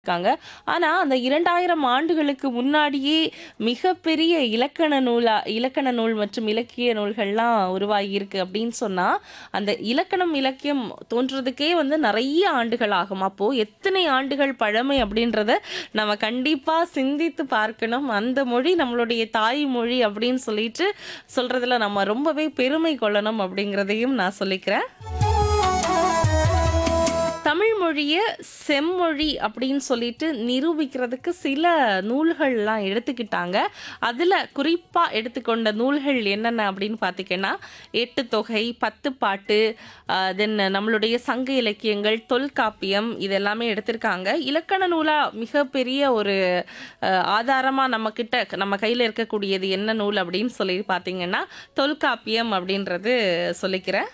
இருக்காங்க. ஆனா, அந்த 2000 ஆண்டுகளுக்கு முன்னாடியே மிகப்பெரிய இலக்கண நூலா இலக்கண நூல் மற்றும் இலக்கிய நூல்கள்லாம் உருவாகியிருக்கு அப்படின்னு சொன்னா, அந்த இலக்கணம், இலக்கியம் தோன்றதுக்கே வந்து நெறைய ஆண்டுகள் ஆகும். அப்போ எத்தனை ஆண்டுகள் பழமை அப்படின்றத நம்ம கண்டிப்பா சிந்தித்து பார்க்கணும். அந்த மொழி நம்மளுடைய தாய்மொழி அப்படின்னு சொல்லிட்டு சொல்றதுல நம்ம ரொம்பவே பெருமை கொள்ளணும் அப்படிங்கிறதையும் நான் சொல்லிக்கிறேன். தமிழ் மொழிய செம்மொழி அப்படின்னு சொல்லிட்டு நிரூபிக்கிறதுக்கு சில நூல்கள்லாம் எடுத்துக்கிட்டாங்க. அதுல குறிப்பா எடுத்துக்கொண்ட நூல்கள் என்னென்ன அப்படின்னு பார்த்தீங்கன்னா, எட்டுத்தொகை, பத்துப்பாட்டு, அ தென் நம்மளுடைய சங்க இலக்கியங்கள், தொல்காப்பியம் இது எல்லாமே எடுத்திருக்காங்க. இலக்கண நூலா மிகப்பெரிய ஒரு அ ஆதாரமா நம்மகிட்ட நம்ம கையில இருக்கக்கூடியது என்ன நூல் அப்படின்னு சொல்லி பார்த்தீங்கன்னா, தொல்காப்பியம் அப்படின்றது சொல்லிக்கிறேன்.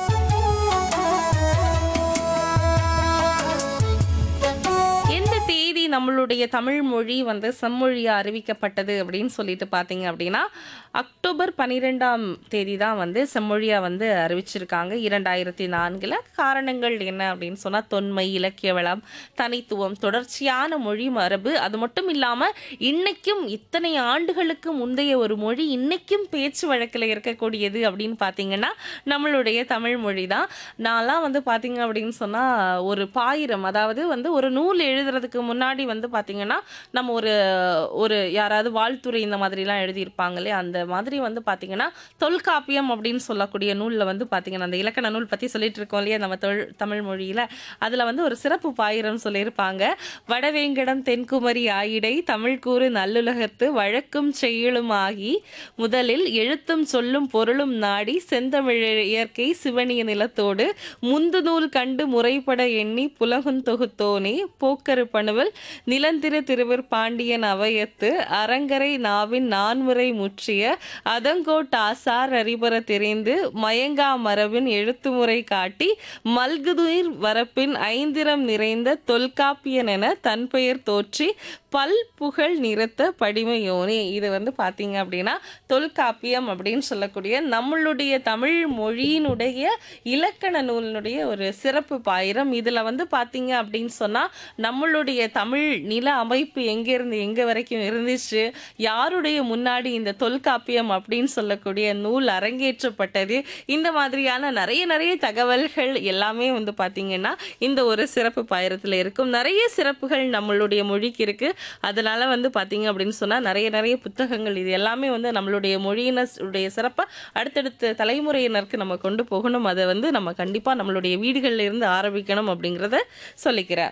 எந்த தேதி நம்மளுடைய தமிழ் மொழி வந்து செம்மொழியா அறிவிக்கப்பட்டது அப்படின்னு சொல்லிட்டு பார்த்தீங்க அப்படின்னா, அக்டோபர் 12ஆம் தேதி தான் வந்து செம்மொழியா வந்து அறிவிச்சிருக்காங்க 2004ல. காரணங்கள் என்ன அப்படின்னு சொன்னா, தொன்மை, இலக்கிய வளம், தனித்துவம், தொடர்ச்சியான மொழி மரபு, அது மட்டும் இல்லாம இன்னைக்கும் இத்தனை ஆண்டுகளுக்கு முந்தைய ஒரு மொழி இன்னைக்கும் பேச்சு வழக்குல இருக்கக்கூடியது அப்படின்னு பார்த்தீங்கன்னா, நம்மளுடைய தமிழ் மொழி தான். நான்லாம் வந்து பார்த்தீங்க அப்படின்னு சொன்னா, ஒரு பாயிரம் அதாவது வந்து ஒரு நூல் எழுதுறதுக்கு முன்னாடி வந்து பார்த்தீங்கன்னா, நம்ம ஒரு ஒரு யாராவது வாழ்த்துரை இந்த மாதிரிலாம் எழுதியிருப்பாங்க இல்லையா? அந்த மாதிரி வந்து பார்த்தீங்கன்னா, தொல்காப்பியம் அப்படின்னு சொல்லக்கூடிய நூல்ல வந்து பார்த்தீங்கன்னா, அந்த இலக்கண நூல் பத்தி சொல்லிட்டு இருக்கோம் இல்லையா? நம்ம தொல் தமிழ் மொழியில. அதுல வந்து ஒரு சிறப்பு பாயிரம் சொல்லியிருப்பாங்க. "வடவேங்கடம் தென்குமரி ஆயிடை தமிழ் கூறு நல்லுலகத்து வழக்கும் செய்யுளும் ஆகி முதலில் எழுத்தும் சொல்லும் பொருளும் நாடி செந்தமிழ் இயற்கை சிவணிய நிலத்தோடு முந்து நூல் கண்டு முறைப்பட எண்ணி புலகுந் தொகுத்தோனே போக்கரு பணுவல் நிலந்திரு திருவிற் பாண்டியன் அவையத்து அரங்கரை நாவின் நான்முறை முற்றிய அதங்கோட் ஆசார் அறிபர தெரிந்து மயங்கா மரபின் எழுத்துமுறை காட்டி மல்குதுயிர் வரப்பின் ஐந்திரம் நிறைந்த தொல்காப்பியனென தன்பெயர் தோற்றி பல் புகழ் நிறுத்த படிமையோனே." இது வந்து பார்த்தீங்க அப்படின்னா, தொல்காப்பியம் அப்படின்னு சொல்லக்கூடிய நம்மளுடைய தமிழ் மொழியினுடைய இலக்கண நூலினுடைய ஒரு சிறப்பு பாயிரம். இதுல வந்து பார்த்தீங்க அப்படின்னு சொன்னா, நம்மளுடைய தமிழ் நில அமைப்பு எங்கேருந்து எங்க வரைக்கும் இருந்துச்சு, யாருடைய முன்னாடி இந்த தொல்காப்பியம் அப்படின்னு சொல்லக்கூடிய நூல் அரங்கேற்றப்பட்டது, இந்த மாதிரியான நெறைய நெறைய தகவல்கள் எல்லாமே வந்து பார்த்தீங்கன்னா, இந்த ஒரு சிறப்பு பாயிரத்துல இருக்கும். நெறைய சிறப்புகள் நம்மளுடைய மொழிக்கு இருக்கு. அதனால வந்து பார்த்தீங்க அப்படின்னு சொன்னா, நெறைய நெறைய புத்தகங்கள் இது எல்லாமே வந்து நம்மளுடைய மொழியினர் உடைய சிறப்ப அடுத்தடுத்த தலைமுறையினருக்கு நம்ம கொண்டு போகணும். அத வந்து நம்ம கண்டிப்பா நம்மளுடைய வீடுகள்ல இருந்து ஆரம்பிக்கணும் அப்படிங்கிறத சொல்லிக்கிறேன்.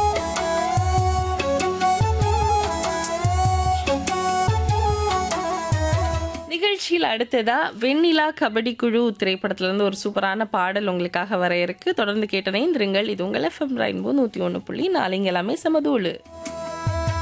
நிகழ்ச்சியில அடுத்ததா "வெண்ணிலா கபடி குழு" திரைப்படத்திலிருந்து ஒரு சூப்பரான பாடல் உங்களுக்காக வர இருக்கு. தொடர்ந்து கேட்டு இணைந்திருங்கள். இது உங்கள் எஃப்எம் ரெயின்போ 101.4 இங்க எல்லாமே சமதூளு.